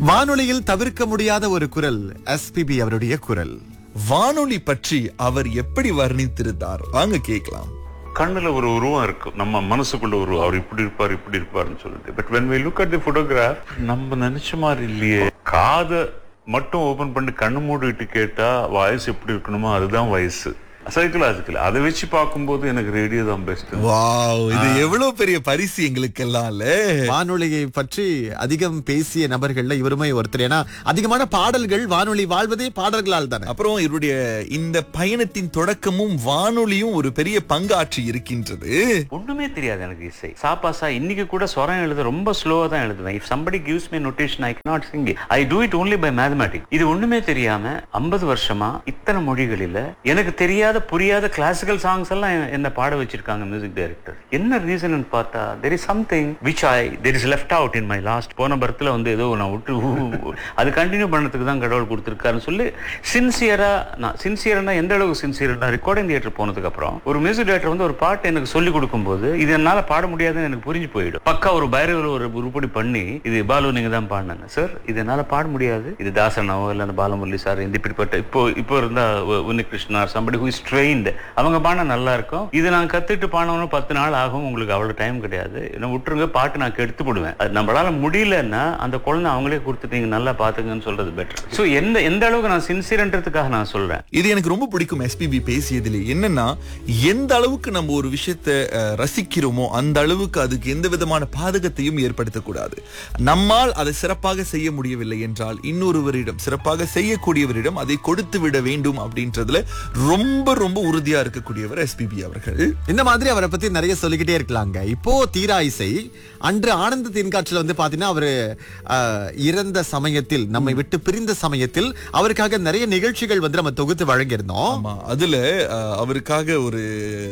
வானொலியில் தவிர்க்க முடியாத ஒரு குரல் எஸ்பிபி அவருடைய குரல் வானொலி பற்றி அவர் எப்படி வர்ணித்திருந்தார் வாங்க கேட்கலாம் கண்ணுல ஒரு உருவம் இருக்கும் நம்ம மனசுக்குள்ள ஒரு அவர் இப்படி இருப்பார் இப்படி இருப்பாருன்னு சொல்லிட்டு but when we look at the photograph நம்ம நினைச்ச மாதிரி இல்லையே காதை மட்டும் ஓபன் பண்ணி கண்ணு மூடிட்டு கேட்டா வயசு எப்படி இருக்கணுமோ அதுதான் வயசு சைக்கலாஜிக்கல் அதை வச்சு பார்க்கும்போது எனக்கு ரேடியோ தான் பெஸ்ட் வாவ் இது எவ்வளவு பெரிய பரிசு எங்களுக்கெல்லாம் இல்ல வானொலியை பற்றி அதிகம் பேசிய நபர்கள்ல இவருமே ஒருத்தர் ஏன்னா அதிகமான பாடல்கள் வானொலி வாழ்வதே பாடல்களால் தானே அப்புறம் இவருடைய இந்த பயணத்தின் தொடக்கமும் வானொலியும் ஒரு பெரிய பங்காற்றி இருக்கின்றது ஒண்ணுமே தெரியாது எனக்கு இசை சாப்பாசா இன்னைக்கு கூட ஸ்வரம் எழுத ரொம்ப ஸ்லோவா தான் எழுதுவேன் if somebody gives me notation i cannot sing it i do it only by mathematics இது ஒண்ணுமே தெரியாம 50 வருஷமா இத்தனை மொழிகளில எனக்கு தெரியாத புரியாத கிளாசிக்கல் சாங்ஸ் எல்லாம் எ- என்ன பாட வச்சிருக்காங்க மியூசிக் டைரக்டர் என்ன ரீசன் பார்த்தா there is something which I there is left out in my last போன பர்த்தில் வந்து ஏதோ நான் விட்டு ஊ, ஊ, அது கண்டினியூ பண்ணதுக்கு தான் கடவுள் கொடுத்துருக்காருன்னு சொல்லி சின்சியரா நான் சின்சியர்னா எந்த அளவுக்கு சின்சியர்னா ரெக்கார்டிங் தியேட்டர் போனதுக்கு அப்புறம் ஒரு மியூசிக் டைரக்டர் வந்து ஒரு பாட்டு எனக்கு சொல்லி கொடுக்கும்போது இது என்னால பாட முடியாதுன்னு எனக்கு புரிஞ்சு போயிடும் பக்கா ஒரு பைரவர் ஒரு உருப்படி பண்ணி இது பாலு நீங்க தான் பாடினாங்க சார் இது என்னால பாட முடியாது இது தாசனாவோ இல்ல அந்த பாலமுரளி சார் இந்த இப்படிப்பட்ட இப்போ இப்போ இருந்தா உ- Unnikrishna somebody who is trained அவங்க பாடினா நல்லா இருக்கும் இது நான் கத்துட்டு பாடணும்னு பத்து நாள் ஆகும் உங்களுக்கு அவ்வளவு டைம் கிடையாது என்ன விட்டுருங்க பாட்டு நான் கெடுத்து போடுவேன் அது நம்மளால முடியலன்னா அந்த குழந்தை அவங்களே கொடுத்துட்டு நீங்க நல்லா பாத்துங்கன்னு சொல்றது பெட்டர் ஸோ எந்த எந்த அளவுக்கு நான் சின்சியர்ன்றதுக்காக நான் சொல்றேன் இது எனக்கு ரொம்ப பிடிக்கும் எஸ்பிபி பேசியதுல என்னன்னா எந்த அளவுக்கு நம்ம ஒரு விஷயத்தை அஹ், ரசிக்கிறோமோ அந்த அளவுக்கு அதுக்கு எந்த விதமான பாதகத்தையும் ஏற்படுத்தக்கூடாது நம்மால் அதை சிறப்பாக செய்ய முடியவில்லை என்றால் இன்னொருவரிடம் சிறப்பாக செய்யக்கூடியவரிடம் அதை கொடுத்து விட வேண்டும் அப்படின்றதுல ரொம்ப ரொம்ப உறுதியா இருக்கக்கூடியவர் எஸ்பிபி அவர்கள் இந்த மாதிரி அவரை பத்தி நிறைய சொல்லிக்கிட்டே இருக்கலாங்க இப்போ தீரா இசை அன்று ஆனந்த தென்காட்சியில வந்து பாத்தீங்கன்னா அவரு ஆஹ், இறந்த சமயத்தில் நம்மை விட்டு பிரிந்த சமயத்தில் அவருக்காக நிறைய நிகழ்ச்சிகள் வந்து நம்ம தொகுத்து வழங்கியிருந்தோம் ஆமா அதுல அஹ், அவருக்காக ஒரு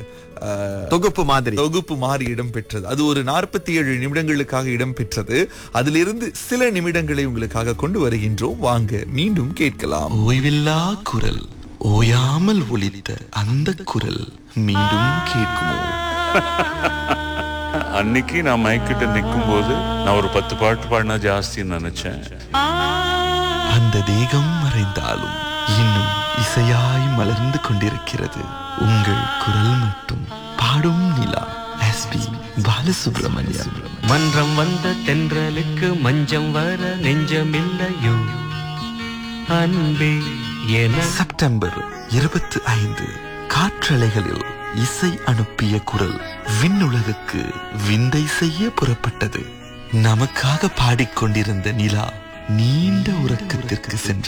அஹ், தொகுப்பு மாதிரி தொகுப்பு மாறி இடம்பெற்றது அது ஒரு நாற்பத்தி ஏழு நிமிடங்களுக்காக இடம்பெற்றது அதிலிருந்து சில நிமிடங்களை உங்களுக்காக கொண்டு வருகின்றோம் வாங்க மீண்டும் கேட்கலாம் ஓய்வில்லா குரல் ஓயாமல் ஒலித்த அந்த குரல் மீண்டும் கேட்குமோ அன்னைக்கு நான் மைக்கிட்ட நிற்கும் போது நான் ஒரு பத்து பாட்டு பாடினா ஜாஸ்தின்னு நினைச்சேன் அந்த தேகம் மறைந்தாலும் இன்னும் இசையாய் மலர்ந்து கொண்டிருக்கிறது உங்கள் குரல் மட்டும் பாடும் நிலா எஸ்பி பாலசுப்ரமணியம் மன்றம் வந்த தென்றலுக்கு மஞ்சம் வர நெஞ்சமில்லையோ அன்பே என செப்டம்பர் இருபத்தி ஐந்து காற்றலைகளில் இசை அனுப்பிய குரல் விண்ணுலகுக்கு விந்தை செய்ய புறப்பட்டது நமக்காக பாடிக்கொண்டிருந்த நிலா நீண்ட உறக்கத்திற்கு சென்றது